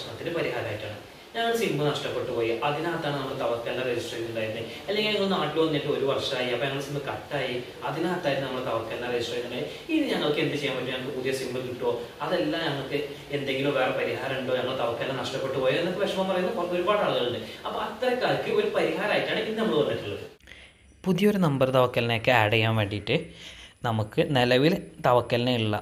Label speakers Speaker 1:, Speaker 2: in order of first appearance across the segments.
Speaker 1: പ്രശ്നത്തിന് പരിഹാരമായിട്ടാണ് ഞങ്ങൾ സിം നഷ്ടപ്പെട്ടു പോയി അതിനകത്താണ് നമ്മൾ തവക്കലിനെ രജിസ്റ്റർ ചെയ്തിട്ടുണ്ടായിരുന്നത് അല്ലെങ്കിൽ ഞങ്ങൾ നാട്ടിൽ വന്നിട്ട് ഒരു വർഷമായി അപ്പൊ ഞങ്ങൾ സിം കട്ടായി അതിനകത്തായിരുന്നു നമ്മൾ തവക്കലിനെ രജിസ്റ്റർ ചെയ്തിട്ടുണ്ടായത് ഇനി ഞങ്ങൾക്ക് എന്ത് ചെയ്യാൻ പറ്റും ഞങ്ങൾക്ക് പുതിയ സിം കിട്ടുമോ അതെല്ലാം ഞങ്ങൾക്ക് എന്തെങ്കിലും വേറെ പരിഹാരം ഉണ്ടോ ഞങ്ങൾ തവക്കലിനെ നഷ്ടപ്പെട്ടു പോയോ എന്നൊക്കെ വിഷമം പറയുന്ന കുറച്ച് ഒരുപാട് ആളുകളുണ്ട് അപ്പൊ അത്തരക്കാർക്ക് ഒരു പരിഹാരമായിട്ടാണ് ഇന്ന് നമ്മൾ വന്നിട്ടുള്ളത്
Speaker 2: പുതിയൊരു നമ്പർ തവക്കലിനെയൊക്കെ ആഡ് ചെയ്യാൻ വേണ്ടിയിട്ട് നമുക്ക് നിലവിൽ തവക്കലിനുള്ള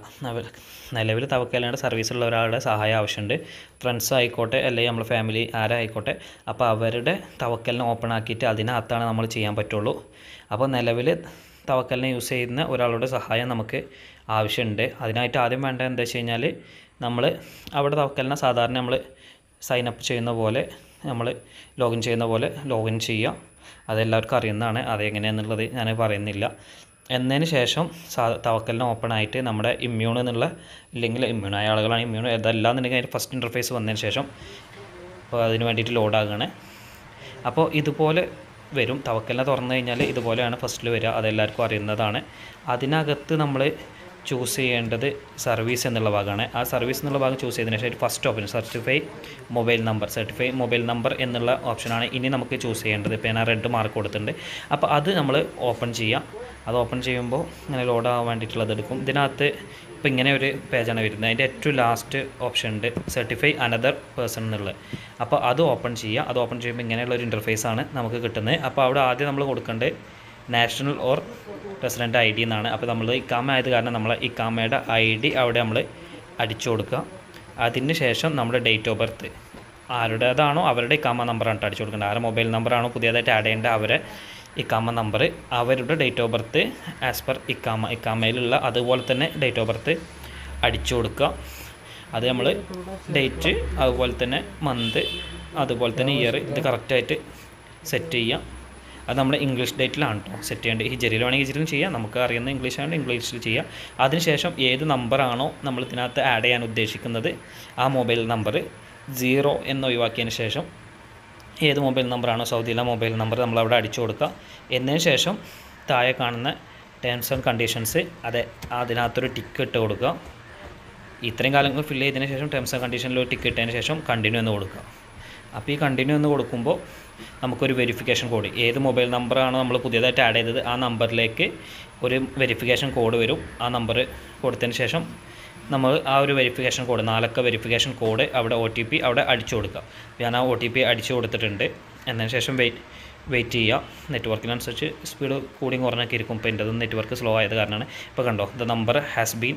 Speaker 2: നിലവിൽ തവക്കലിനുടെ സർവീസുള്ള ഒരാളുടെ സഹായം ആവശ്യമുണ്ട് ഫ്രണ്ട്സ് ആയിക്കോട്ടെ അല്ലെങ്കിൽ നമ്മുടെ ഫാമിലി ആരായിക്കോട്ടെ അപ്പോൾ അവരുടെ തവക്കലിനെ ഓപ്പൺ ആക്കിയിട്ട് അതിനകത്താണ് നമ്മൾ ചെയ്യാൻ പറ്റുള്ളൂ അപ്പോൾ നിലവിൽ തവക്കലിനെ യൂസ് ചെയ്യുന്ന ഒരാളുടെ സഹായം നമുക്ക് ആവശ്യമുണ്ട് അതിനായിട്ട് ആദ്യം വേണ്ടത് എന്താ വെച്ച് കഴിഞ്ഞാൽ നമ്മൾ അവിടെ തവക്കലിനെ സാധാരണ നമ്മൾ സൈൻ അപ്പ് ചെയ്യുന്ന പോലെ നമ്മൾ ലോഗിൻ ചെയ്യുന്ന പോലെ ലോഗിൻ ചെയ്യുക അതെല്ലാവർക്കും അറിയുന്നതാണ് അതെങ്ങനെയാണെന്നുള്ളത് ഞാൻ പറയുന്നില്ല എന്നതിന് ശേഷം സാ തവക്കലിന് ഓപ്പൺ ആയിട്ട് നമ്മുടെ ഇമ്മ്യൂൺ എന്നുള്ള ഇല്ലെങ്കിൽ ഇമ്മ്യൂണായ ആളുകളാണ് ഇമ്മ്യൂൺ ഇതെല്ലാം എന്നുണ്ടെങ്കിൽ അതിൻ്റെ ഫസ്റ്റ് ഇൻ്റർഫേസ് വന്നതിന് ശേഷം അപ്പോൾ അതിന് വേണ്ടിയിട്ട് ലോഡ് ആകുകയാണ് അപ്പോൾ ഇതുപോലെ വരും തവക്കലിനെ തുറന്നു കഴിഞ്ഞാൽ ഇതുപോലെയാണ് ഫസ്റ്റിൽ വരിക അതെല്ലാവർക്കും അറിയുന്നതാണ് അതിനകത്ത് നമ്മൾ ചൂസ് ചെയ്യേണ്ടത് സർവീസ് എന്നുള്ള ഭാഗമാണ് ആ സർവീസ് എന്നുള്ള ഭാഗം ചൂസ് ചെയ്തതിന് ശേഷം first option certify mobile number certify mobile number എന്നുള്ള ഓപ്ഷനാണ് ഇനി നമുക്ക് ചൂസ് ചെയ്യേണ്ടത് ഇപ്പോൾ ഞാൻ റെഡ് മാർക്ക് കൊടുത്തിട്ടുണ്ട് അപ്പോൾ അത് നമ്മൾ ഓപ്പൺ ചെയ്യാം അത് ഓപ്പൺ ചെയ്യുമ്പോൾ ഇങ്ങനെ ലോഡ് ആവാൻ വേണ്ടിയിട്ടുള്ളത് എടുക്കും ഇതിനകത്ത് ഇപ്പോൾ ഇങ്ങനെ ഒരു പേജാണ് വരുന്നത് അതിൻ്റെ ഏറ്റവും ലാസ്റ്റ് ഓപ്ഷൻ ഉണ്ട് സർട്ടിഫൈ അനദർ പേഴ്സൺ എന്നുള്ളത് അപ്പോൾ അത് ഓപ്പൺ ചെയ്യുക അത് ഓപ്പൺ ചെയ്യുമ്പോൾ ഇങ്ങനെയുള്ള ഒരു ഇൻ്റർഫേസ് ആണ് നമുക്ക് കിട്ടുന്നത് അപ്പോൾ അവിടെ ആദ്യം നമ്മൾ കൊടുക്കേണ്ടത് national or resident I D എന്നാണ് അപ്പോൾ നമ്മൾ ഇക്കാമ ആയത് കാരണം നമ്മൾ ഇക്കാമയുടെ ഐ ഡി അവിടെ നമ്മൾ അടിച്ചു കൊടുക്കുക അതിന് ശേഷം നമ്മുടെ ഡേറ്റ് ഓഫ് ബർത്ത് ആരുടേതാണോ അവരുടെ ഇക്കാമ നമ്പറാണ് കേട്ടോ അടിച്ചു കൊടുക്കേണ്ടത് ആരുടെ മൊബൈൽ നമ്പറാണോ പുതിയതായിട്ട് ആഡ് ചെയ്യേണ്ട അവരെ ഇക്കാമ നമ്പർ അവരുടെ date of birth as per ഇക്കാമ ഇക്കാമയിലുള്ള അതുപോലെ തന്നെ ഡേറ്റ് ഓഫ് ബർത്ത് അടിച്ചു കൊടുക്കുക അത് നമ്മൾ ഡേറ്റ് അതുപോലെ തന്നെ മന്ത് അതുപോലെ തന്നെ ഇയർ ഇത് കറക്റ്റായിട്ട് സെറ്റ് ചെയ്യുക അത് നമ്മൾ ഇംഗ്ലീഷ് ഡേറ്റിലാണ് കേട്ടോ സെറ്റ് ചെയ്യേണ്ടത് ഹിജറിയിൽ വേണമെങ്കിൽ ഹിജറിലും ചെയ്യാം നമുക്ക് അറിയുന്ന ഇംഗ്ലീഷ് ആണ് ഇംഗ്ലീഷിൽ ചെയ്യാം അതിനുശേഷം ഏത് നമ്പറാണോ നമ്മൾ ഇതിനകത്ത് ആഡ് ചെയ്യാൻ ഉദ്ദേശിക്കുന്നത് ആ മൊബൈൽ നമ്പർ സീറോ എന്ന് ഒഴിവാക്കിയതിന് ശേഷം ഏത് മൊബൈൽ നമ്പറാണോ സൗദിയിലെ മൊബൈൽ നമ്പർ നമ്മൾ അവിടെ അടിച്ചു കൊടുക്കുക എന്നതിന് ശേഷം താഴെ കാണുന്ന ടേംസ് ആൻഡ് കണ്ടീഷൻസ് അതെ അതിനകത്തൊരു ടിക്ക് ഇട്ട് കൊടുക്കുക ഇത്രയും കാലങ്ങൾ ഫില്ല് ചെയ്തതിന് ശേഷം ടേംസ് ആൻഡ് കണ്ടീഷനിൽ ഒരു ടിക്ക് ഇട്ടതിന് ശേഷം കണ്ടിന്യൂ എന്ന് കൊടുക്കുക അപ്പോൾ ഈ കണ്ടിന്യൂ എന്ന് കൊടുക്കുമ്പോൾ നമുക്കൊരു വെരിഫിക്കേഷൻ കോഡ് ഏത് മൊബൈൽ നമ്പറാണോ നമ്മൾ പുതിയതായിട്ട് ആഡ് ചെയ്തത് ആ നമ്പറിലേക്ക് ഒരു വെരിഫിക്കേഷൻ കോഡ് വരും ആ നമ്പർ കൊടുത്തതിന് ശേഷം നമ്മൾ ആ ഒരു വെരിഫിക്കേഷൻ കോഡ് നാലക്ക വെരിഫിക്കേഷൻ കോഡ് അവിടെ ഒ ടി പി അവിടെ അടിച്ചു കൊടുക്കുക ഞാൻ ആ ഒ ടി പി അടിച്ചു കൊടുത്തിട്ടുണ്ട് എന്നതിന് ശേഷം വെയിറ്റ് വെയിറ്റ് ചെയ്യുക നെറ്റ്വർക്കിനനുസരിച്ച് സ്പീഡ് കൂടി കുറഞ്ഞൊക്കെ ഇരിക്കും ഇപ്പോൾ എൻ്റെ നെറ്റ്വർക്ക് സ്ലോ ആയത് കാരണമാണ് ഇപ്പോൾ കണ്ടോ the number has been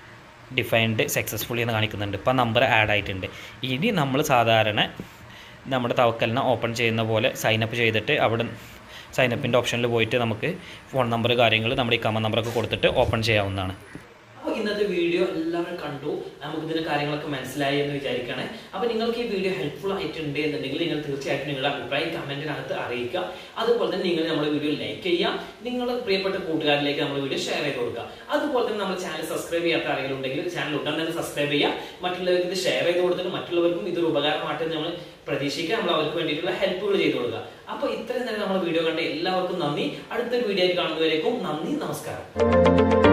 Speaker 2: defined successfully എന്ന് കാണിക്കുന്നുണ്ട് ഇപ്പോൾ നമ്പർ ആഡ് ആയിട്ടുണ്ട് ഇനി നമ്മൾ സാധാരണ നമ്മുടെ തവക്കലിനെ ഓപ്പൺ ചെയ്യുന്ന പോലെ സൈനപ്പ് ചെയ്തിട്ട് അവിടെ സൈനപ്പിൻ്റെ ഓപ്ഷനിൽ പോയിട്ട് നമുക്ക് ഫോൺ നമ്പർ കാര്യങ്ങൾ നമ്മുടെ ഈ കമ നമ്പറൊക്കെ കൊടുത്തിട്ട് ഓപ്പൺ ചെയ്യാവുന്നതാണ്
Speaker 1: അപ്പോൾ ഇന്നത്തെ വീഡിയോ എല്ലാവരും കണ്ടു നമുക്ക് ഇതിന്റെ കാര്യങ്ങളൊക്കെ മനസ്സിലായി എന്ന് വിചാരിക്കുകയാണ് അപ്പോൾ നിങ്ങൾക്ക് ഈ വീഡിയോ ഹെൽപ്ഫുൾ ആയിട്ടുണ്ട് എന്നുണ്ടെങ്കിൽ നിങ്ങൾ തീർച്ചയായിട്ടും നിങ്ങളുടെ അഭിപ്രായം കമന്റിനകത്ത് അറിയിക്കുക അതുപോലെ തന്നെ നിങ്ങൾ നമ്മുടെ വീഡിയോ ലൈക്ക് ചെയ്യുക നിങ്ങൾ പ്രിയപ്പെട്ട കൂട്ടുകാരിലേക്ക് നമ്മുടെ വീഡിയോ ഷെയർ ചെയ്ത് കൊടുക്കുക അതുപോലെ തന്നെ നമ്മുടെ ചാനൽ സബ്സ്ക്രൈബ് ചെയ്യാത്ത ആരെങ്കിലും ഉണ്ടെങ്കിൽ ചാനൽ ഉടൻ തന്നെ സബ്സ്ക്രൈബ് ചെയ്യുക മറ്റുള്ളവർക്ക് ഇത് ഷെയർ ചെയ്ത് കൊടുത്തിട്ട് മറ്റുള്ളവർക്കും ഇതൊരു ഉപകാരമായിട്ട് നമ്മൾ പ്രതീക്ഷിക്കുക നമ്മൾ അവർക്ക് വേണ്ടിയിട്ടുള്ള ഹെൽപ്പുകൾ ചെയ്ത് കൊടുക്കുക അപ്പോൾ ഇത്രയും നേരം നമ്മൾ വീഡിയോ കണ്ട എല്ലാവർക്കും നന്ദി അടുത്തൊരു വീഡിയോ ആയിട്ട് കാണുന്നവരേക്കും നന്ദി നമസ്കാരം